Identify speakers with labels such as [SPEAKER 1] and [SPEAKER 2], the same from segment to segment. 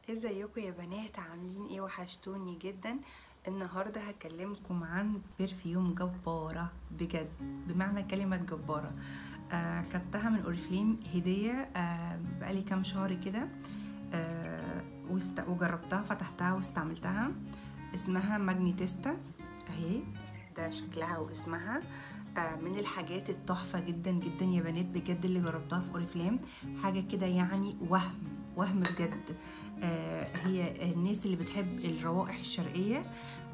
[SPEAKER 1] ازيكم يا بنات عاملين ايه وحشتوني جدا النهارده هكلمكم عن برفيوم جباره بجد بمعنى كلمه جباره آه خدتها من اوريفليم هديه آه بقالي كام شهر كده آه وست... وجربتها فتحتها واستعملتها اسمها ماجنيتيستا اهي ده شكلها واسمها آه من الحاجات التحفه جدا جدا يا بنات بجد اللي جربتها في اوريفليم حاجه كده يعني وهم وهم بجد آه هي الناس اللي بتحب الروائح الشرقية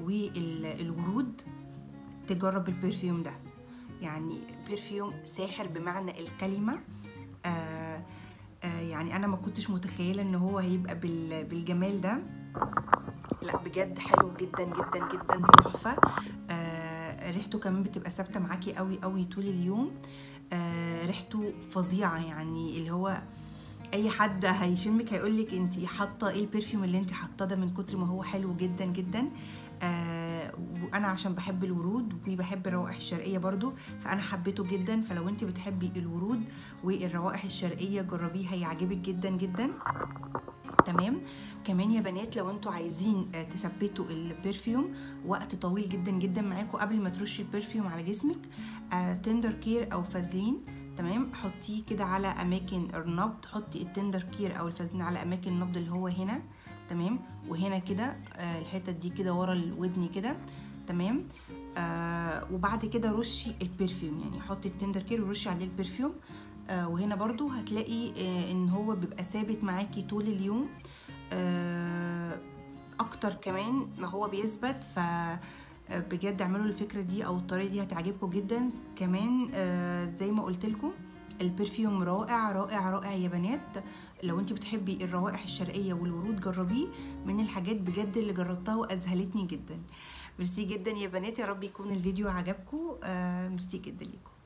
[SPEAKER 1] والورود تجرب البرفيوم ده يعني برفيوم ساحر بمعنى الكلمة آه آه يعني أنا ما كنتش متخيلة إن هو هيبقى بالجمال ده لا بجد حلو جدا جدا جدا تحفة آه ريحته كمان بتبقى ثابتة معاكي قوي قوي طول اليوم آه ريحته فظيعة يعني اللي هو اي حد هيشمك هيقولك انت حاطه ايه البرفيوم اللي انت حاطاه ده من كتر ما هو حلو جدا جدا آه وانا عشان بحب الورود وبحب الروائح الشرقيه برضو فانا حبيته جدا فلو انت بتحبي الورود والروائح الشرقيه جربيه هيعجبك جدا جدا تمام كمان يا بنات لو انتوا عايزين تثبتوا البرفيوم وقت طويل جدا جدا معاكم قبل ما ترشي البرفيوم على جسمك آه تندر كير او فازلين تمام حطيه كده على اماكن النبض حطي التندر كير او الفازلين على اماكن النبض اللي هو هنا تمام وهنا كده آه الحته دي كده ورا الودن كده تمام آه وبعد كده رشي البرفيوم يعني حطي التندر كير ورشي عليه البرفيوم آه وهنا برضو هتلاقي آه ان هو بيبقى ثابت معاكي طول اليوم آه اكتر كمان ما هو بيثبت ف بجد اعملوا الفكره دي او الطريقه دي هتعجبكم جدا كمان آه زي ما قلت لكم البرفيوم رائع رائع رائع يا بنات لو انت بتحبي الروائح الشرقيه والورود جربيه من الحاجات بجد اللي جربتها واذهلتني جدا ميرسي جدا يا بنات يا رب يكون الفيديو عجبكم آه ميرسي جدا ليكم